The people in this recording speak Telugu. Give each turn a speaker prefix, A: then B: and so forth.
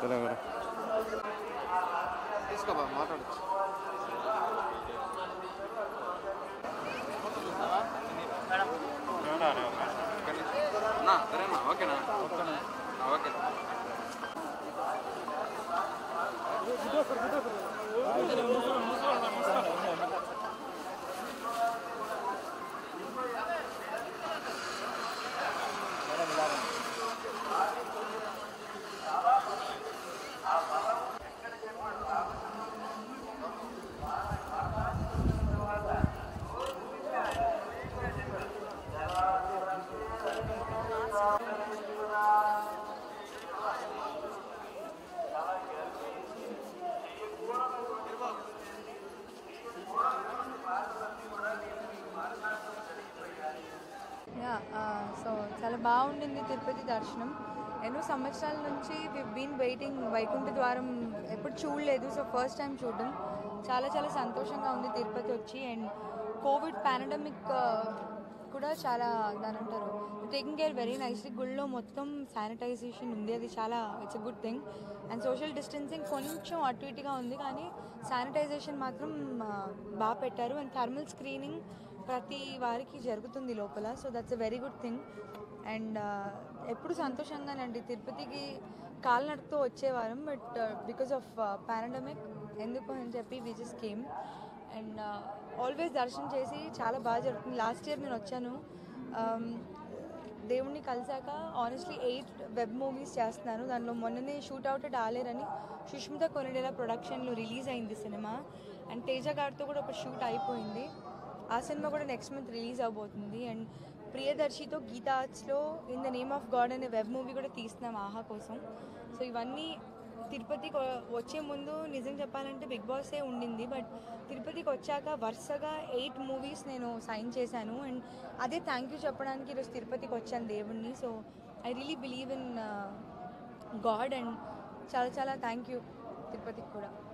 A: వద్దులే గురు
B: తీసుకోబా మాట్లాడచ్చు నా సరేనా ఓకేనా ఆ, ఓకే
C: యా సో చాలా బాగుండింది తిరుపతి దర్శనం ఎన్నో సంవత్సరాల నుంచి వి బీన్ వెయిటింగ్ వైకుంఠ ద్వారం ఎప్పుడు చూడలేదు సో ఫస్ట్ టైం చూడడం చాలా చాలా సంతోషంగా ఉంది తిరుపతి వచ్చి అండ్ కోవిడ్ పాండమిక్ కూడా చాలా దాని అంటారు టేకింగ్ కేర్ వెరీ నైస్లీ గుళ్ళో మొత్తం శానిటైజేషన్ ఉంది అది చాలా it's a good thing and social distancing కొంచెం అటు ఇటుగా ఉంది కానీ శానిటైజేషన్ మాత్రం ఆ, బాగా పెట్టారు అండ్ థర్మల్ స్క్రీనింగ్ ప్రతి వారికి జరుగుతుంది లోపల so that's a very good thing and ఎప్పుడు సంతోషంగానండి తిరుపతికి కాలినడకతో వచ్చేవారం బట్ బికాస్ ఆఫ్ పాండమిక్ ఎందుకు అని చెప్పి we just came and always దర్శనం చేసి చాలా బాగా జరుగుతుంది లాస్ట్ ఇయర్ నేను వచ్చాను Um, దేవుణ్ణి కలిసాక ఆనెస్ట్లీ ఎయిట్ వెబ్ మూవీస్ చేస్తున్నాను దానిలో మొన్ననే షూట్ అవుట్ డాలేరని సుష్మిత కొనిడేలా ప్రొడక్షన్లో రిలీజ్ అయింది సినిమా అండ్ తేజ గారితో కూడా ఒక షూట్ అయిపోయింది ఆ సినిమా కూడా నెక్స్ట్ మంత్ రిలీజ్ అవబోతుంది అండ్ ప్రియదర్శితో గీతా ఆర్ట్స్లో in the name of God అనే వెబ్ మూవీ కూడా తీస్తున్నాం ఆహా కోసం సో ఇవన్నీ తిరుపతికి వ- వచ్చే ముందు నిజం చెప్పాలంటే బిగ్ బాసే ఉండింది బట్ తిరుపతికి వచ్చాక వరుసగా ఎయిట్ మూవీస్ నేను సైన్ చేశాను అండ్ అదే థ్యాంక్ యూ చెప్పడానికి ఈరోజు తిరుపతికి వచ్చాను దేవుణ్ణి so I really believe in God and చాలా చాలా థ్యాంక్ యూ తిరుపతికి కూడా